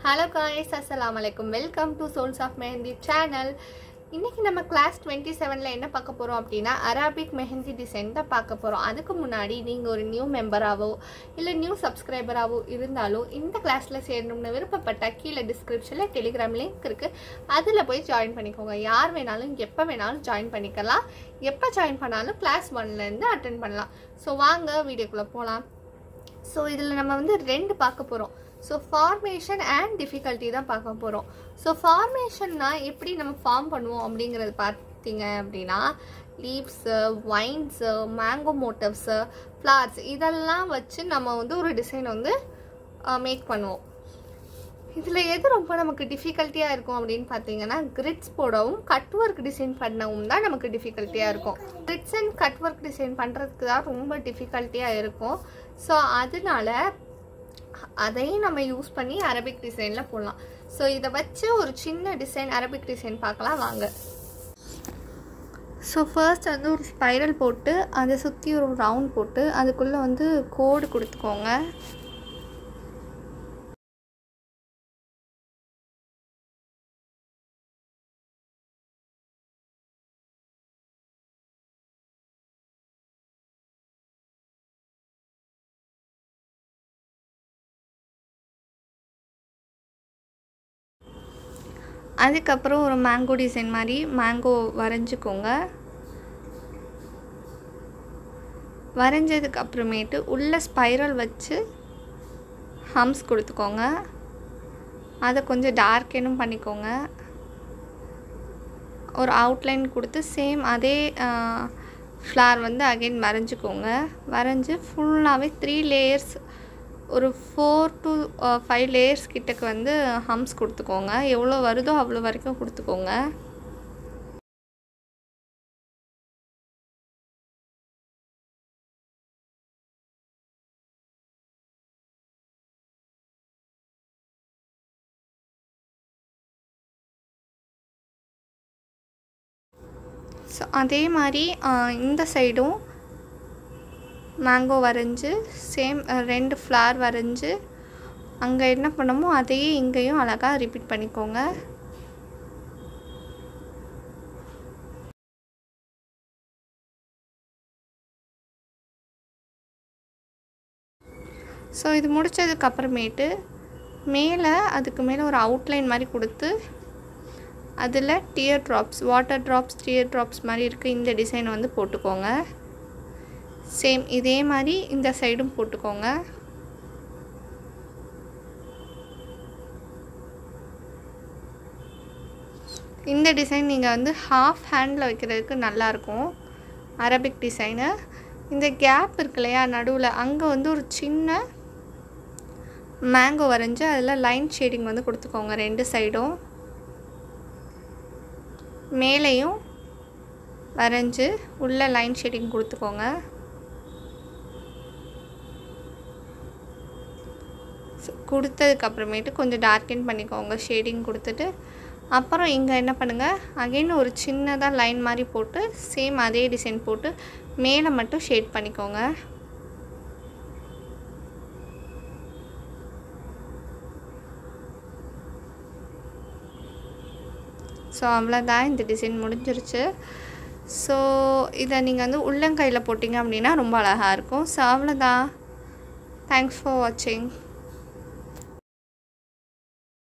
hello guys அஸ்ஸலாமு அலைக்கும் welcome to souls of mehndi channel இன்னைக்கு நம்ம கிளாஸ் டுவெண்ட்டி செவனில் என்ன பார்க்க போகிறோம் அப்படின்னா அரபிக் மெஹந்தி டிசைன் தான் பார்க்க போகிறோம் அதுக்கு முன்னாடி நீங்கள் ஒரு நியூ மெம்பராகவோ இல்லை நியூ சப்ஸ்கிரைபராகவோ இருந்தாலும் இந்த கிளாஸில் சேரணும்னு விருப்பப்பட்ட கீழே டிஸ்கிரிப்ஷனில் டெலிகிராம் லிங்க் இருக்குது அதில் போய் ஜாயின் பண்ணிக்கோங்க யார் வேணாலும் எப்போ வேணாலும் ஜாயின் பண்ணிக்கலாம் எப்போ ஜாயின் பண்ணாலும் கிளாஸ் ஒன்லேருந்து அட்டன் பண்ணலாம் ஸோ வாங்க வீடியோக்குள்ளே போகலாம் ஸோ இதில் நம்ம வந்து ரெண்டு பார்க்க போகிறோம் ஸோ ஃபார்மேஷன் அண்ட் டிஃபிகல்ட்டி தான் பார்க்க போகிறோம் ஸோ ஃபார்மேஷன்னா எப்படி நம்ம ஃபார்ம் பண்ணுவோம் அப்படிங்கிறது பார்த்தீங்க அப்படின்னா leaves vines mango motifs flowers இதெல்லாம் வச்சு நம்ம வந்து ஒரு டிசைன் வந்து மேக் பண்ணுவோம் இதில் எது ரொம்ப நமக்கு டிஃபிகல்ட்டியாக இருக்கும் அப்படின்னு பார்த்தீங்கன்னா கிரிட்ஸ் போடவும் கட் ஒர்க் டிசைன் பண்ணவும் தான் நமக்கு டிஃபிகல்ட்டியாக இருக்கும் grids and cut work design பண்ணுறதுக்கு தான் ரொம்ப டிஃபிகல்ட்டியாக இருக்கும் ஸோ அதனால அதையும் நம்ம யூஸ் பண்ணி அரபிக் டிசைனில் போடலாம் ஸோ இதை வச்சு ஒரு சின்ன டிசைன் அரபிக் டிசைன் பார்க்கலாம் வாங்க ஸோ ஃபர்ஸ்ட் வந்து ஒரு ஸ்பைரல் போட்டு அதை சுற்றி ஒரு ரவுண்ட் போட்டு அதுக்குள்ளே வந்து கோடு கொடுத்துக்கோங்க அதுக்கப்புறம் ஒரு மேங்கோ டிசைன் மாதிரி மேங்கோ வரைஞ்சிக்கோங்க வரைஞ்சதுக்கு அப்புறமேட்டு உள்ள ஸ்பைரல் வச்சு ஹம்ஸ் கொடுத்துக்கோங்க அதை கொஞ்சம் டார்க்கெனும் பண்ணிக்கோங்க ஒரு அவுட்லைன் கொடுத்து சேம் அதே ஃப்ளார் வந்து அகெயின் வரைஞ்சிக்கோங்க வரைஞ்சி ஃபுல்லாகவே த்ரீ லேயர்ஸ் ஒரு ஃபோர் டு ஃபைவ் லேயர்ஸ் கிட்டக்கு வந்து ஹம்ஸ் கொடுத்துக்கோங்க எவ்வளோ வருதோ அவ்வளோ வரைக்கும் கொடுத்துக்கோங்க ஸோ அதே மாதிரி இந்த சைடும் மேங்கோ வரைஞ்சி சேம் ரெண்டு ஃப்ளார் வரைஞ்சி அங்கே என்ன பண்ணமோ அதையே இங்கேயும் அழகாக ரிப்பீட் பண்ணிக்கோங்க ஸோ இது முடித்ததுக்கு அப்புறமேட்டு மேலே அதுக்கு மேலே ஒரு அவுட்லைன் மாதிரி கொடுத்து அதில் tear drops water drops tear drops மாதிரி இருக்குது இந்த டிசைன் வந்து போட்டுக்கோங்க சேம் இதே மாதிரி இந்த சைடும் போட்டுக்கோங்க இந்த டிசைன் நீங்கள் வந்து ஹாஃப் ஹேண்டில் வைக்கிறதுக்கு நல்லாயிருக்கும் அரபிக் டிசைனு இந்த கேப் இருக்கு இல்லையா நடுவில் அங்கே வந்து ஒரு சின்ன மேங்கோ வரைஞ்சி அதில் லைன் ஷேடிங் வந்து கொடுத்துக்கோங்க ரெண்டு சைடும் மேலேயும் வரைஞ்சி உள்ள லைன் ஷேடிங் கொடுத்துக்கோங்க கொடுத்ததுக்கப்புறமேட்டு கொஞ்சம் டார்க்கன் பண்ணிக்கோங்க ஷேடிங் கொடுத்துட்டு அப்புறம் இங்கே என்ன பண்ணுங்கள் அகெயின் ஒரு சின்னதாக லைன் மாதிரி போட்டு சேம் அதே டிசைன் போட்டு மேலே மட்டும் ஷேட் பண்ணிக்கோங்க ஸோ அவ்வளோதான் இந்த டிசைன் முடிஞ்சிருச்சு ஸோ இதை நீங்கள் வந்து உள்ளங்கையில் போட்டிங்க அப்படின்னா ரொம்ப அழகாக இருக்கும் ஸோ அவ்வளோதான் தேங்க்ஸ் ஃபார் வாட்சிங்